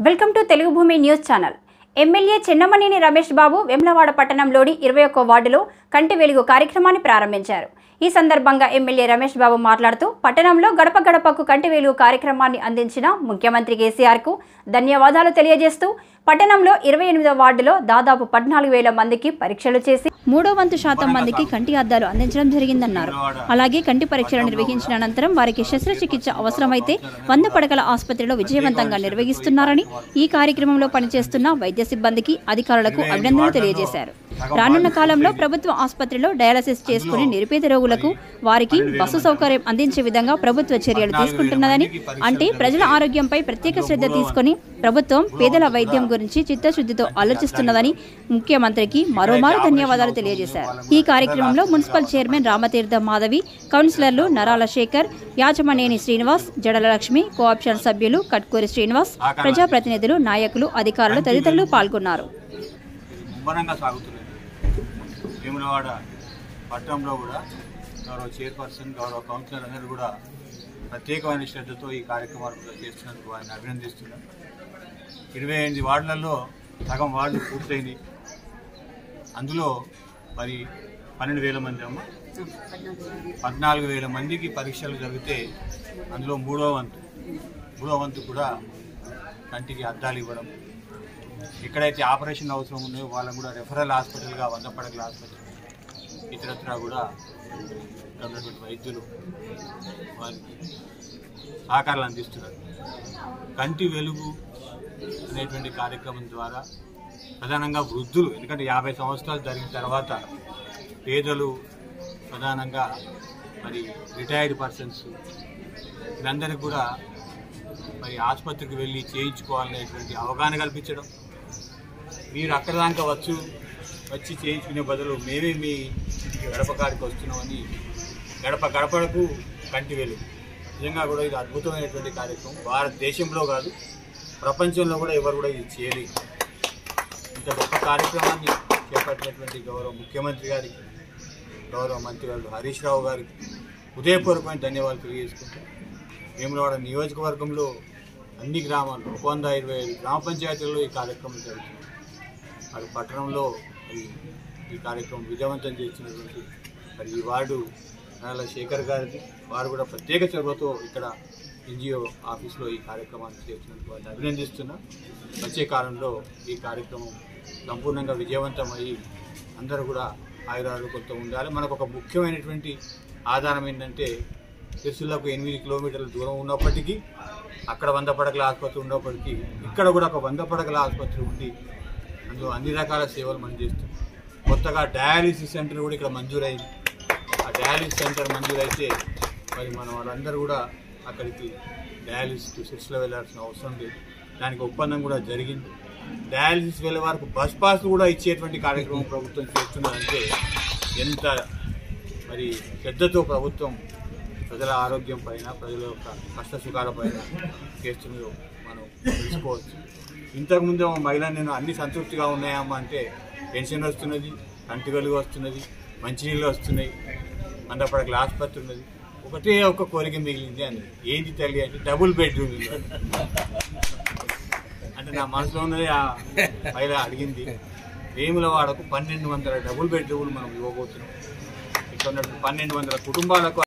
welcome to Telugu Bhoomi news channel MLA Chennamaneni Ramesh Babu Vemulawada పట్టణంలోని ఇరవై ఒక్క వార్డులో కంటి వెలుగు కార్యక్రమాన్ని ప్రారంభించారు ఈ సందర్భంగా ఎమ్మెల్యే రమేష్ బాబు మాట్లాడుతూ పట్టణంలో గడప గడపకు కంటి వెలుగు కార్యక్రమాన్ని అందించిన ముఖ్యమంత్రి కేసీఆర్కు ధన్యవాదాలు తెలియజేస్తూ పట్టణంలో ఇరవై ఎనిమిదో వార్డులో దాదాపు పద్నాలుగు వేల మందికి పరీక్షలు చేసి మూడో వంతు శాతం మందికి కంటి అద్దాలు అందించడం జరిగిందన్నారు అలాగే కంటి పరీక్షలు నిర్వహించిన అనంతరం వారికి శస్త్రచికిత్స అవసరమైతే వంద పడకల ఆసుపత్రిలో విజయవంతంగా నిర్వహిస్తున్నారని ఈ కార్యక్రమంలో పనిచేస్తున్న వైద్య సిబ్బందికి అధికారులకు అభినందనలు తెలియజేశారు రానున్న కాలంలో ప్రభుత్వ ఆసుపత్రిలో డయాలసిస్ చేసుకుని నిరుపేద రోగులకు వారికి బస్సు సౌకర్యం అందించే విధంగా ప్రభుత్వ చర్యలు తీసుకుంటున్నదని అంటే ప్రజల ఆరోగ్యంపై ప్రత్యేక శ్రద్ధ తీసుకొని ప్రభుత్వం పేదల వైద్యం గురించి చిత్తశుద్ధితో ఆలోచిస్తున్నదని ముఖ్యమంత్రికి మరోమారు ధన్యవాదాలు తెలియజేశారు ఈ కార్యక్రమంలో మున్సిపల్ చైర్మన్ రామతీర్థ మాధవి కౌన్సిలర్లు నరాల శేఖర్ యాచమనేని శ్రీనివాస్ జడల లక్ష్మి కోఆప్షన్ సభ్యులు కట్కూరి శ్రీనివాస్ ప్రజాప్రతినిధులు నాయకులు అధికారులు తదితరులు పాల్గొన్నారు ముమ్మరంగా సాగుతున్నది వేములవాడ పట్టణంలో కూడా గౌరవ చైర్పర్సన్ గౌరవ కౌన్సిలర్ అందరూ కూడా ప్రత్యేకమైన శ్రద్ధతో ఈ కార్యక్రమాలు కూడా చేస్తున్నందుకు వారిని అభినందిస్తున్నాను ఇరవై ఎనిమిది వార్డులలో సగం వార్డు పూర్తయింది అందులో మరి పన్నెండు వేల మంది అమ్మ పద్నాలుగు వేల మందికి పరీక్షలు జరిగితే అందులో మూడో వంతు మూడో వంతు కూడా కంటికి అద్దాలు ఇవ్వడం ఎక్కడైతే ఆపరేషన్ అవసరం ఉన్నాయో వాళ్ళని కూడా రెఫరల్ హాస్పిటల్గా వంద పడకల హాస్పిటల్ ఇతరత్రా కూడా ఇక్కడ ఉన్నటువంటి వైద్యులు వారికి సహకారాలు అందిస్తున్నారు కంటి వెలుగు అనేటువంటి కార్యక్రమం ద్వారా ప్రధానంగా వృద్ధులు ఎందుకంటే యాభై సంవత్సరాలు జరిగిన తర్వాత పేదలు ప్రధానంగా మరి రిటైర్డ్ పర్సన్స్ వీళ్ళందరికీ కూడా మరి ఆసుపత్రికి వెళ్ళి చేయించుకోవాలనేటువంటి అవగాహన కల్పించడం మీరు అక్కడ దాకా వచ్చు వచ్చి చేయించుకునే బదులు మేమే మీ గడప కాడికి వస్తున్నామని గడప గడపడకు కంటి వెలుగు నిజంగా కూడా ఇది అద్భుతమైనటువంటి కార్యక్రమం భారతదేశంలో కాదు ప్రపంచంలో కూడా ఎవరు కూడా ఇది చేయలేదు ఇంత గొప్ప కార్యక్రమాన్ని చేపట్టినటువంటి గౌరవ ముఖ్యమంత్రి గారికి గౌరవ మంత్రివర్యులు హరీష్ రావు గారికి హృదయపూర్వకమైన ధన్యవాదాలు తెలియజేసుకుంటాం వేములవాడ నియోజకవర్గంలో అన్ని గ్రామాల్లో ఒక వంద ఇరవై ఐదు గ్రామ పంచాయతీల్లో ఈ కార్యక్రమం జరుగుతుంది మరి పట్టణంలో మరి ఈ కార్యక్రమం విజయవంతం చేసినటువంటి మరి ఈ వార్డు నాల శేఖర్ గారిది వారు కూడా ప్రత్యేక చొరవతో ఇక్కడ ఎన్జిఓ ఆఫీస్లో ఈ కార్యక్రమాన్ని చేస్తున్నందుకు వారిని అభినందిస్తున్నా వచ్చే కాలంలో ఈ కార్యక్రమం సంపూర్ణంగా విజయవంతమయ్యి అందరూ కూడా ఆయురారోగ్యంతో ఉండాలి మనకు ఒక ముఖ్యమైనటువంటి ఆధారం ఏంటంటే సిరిసిల్లకు ఎనిమిది కిలోమీటర్ల దూరం ఉన్నప్పటికీ అక్కడ వంద పడకల ఆసుపత్రి ఉన్నప్పటికీ ఇక్కడ కూడా ఒక వంద పడకల ఆసుపత్రి ఉంది అందులో అన్ని రకాల సేవలు మనం చేస్తాం కొత్తగా డయాలిసిస్ సెంటర్ కూడా ఇక్కడ మంజూరైంది ఆ డయాలిసిస్ సెంటర్ మంజూరైతే మరి మన వాళ్ళందరూ కూడా అక్కడికి డయాలిసిస్కి సిరిసిలో వెళ్ళాల్సిన అవసరం లేదు దానికి ఒప్పందం కూడా జరిగింది డయాలిసిస్ వెళ్ళే వారికి బస్ పాస్ కూడా ఇచ్చేటువంటి కార్యక్రమం ప్రభుత్వం చేస్తున్నదంటే ఎంత మరి శ్రద్ధతో ప్రభుత్వం ప్రజల ఆరోగ్యం పైన ప్రజల యొక్క కష్ట సుఖాల పైన చేస్తున్నదో మనం తెలుసుకోవచ్చు ఇంతకుముందు మహిళ నేను అన్ని సంతృప్తిగా ఉన్నాయమ్మా అంటే పెన్షన్ వస్తున్నది కంటి వెలుగు వస్తున్నది మంచినీళ్ళు వస్తున్నాయి అందపడకల ఆసుపత్రి ఉన్నది ఒకటే ఒక కోరిక మిగిలింది అని ఏంటి తల్లి అంటే డబుల్ బెడ్రూమ్ ఇల్లు అంటే నా మనసులో ఉన్నది ఆ మహిళ అడిగింది వేములవాడకు పన్నెండు వందల డబుల్ బెడ్రూమ్లు మనం ఇవ్వబోతున్నాం ఇక్కడ ఉన్నటువంటి పన్నెండు వందల కుటుంబాలకు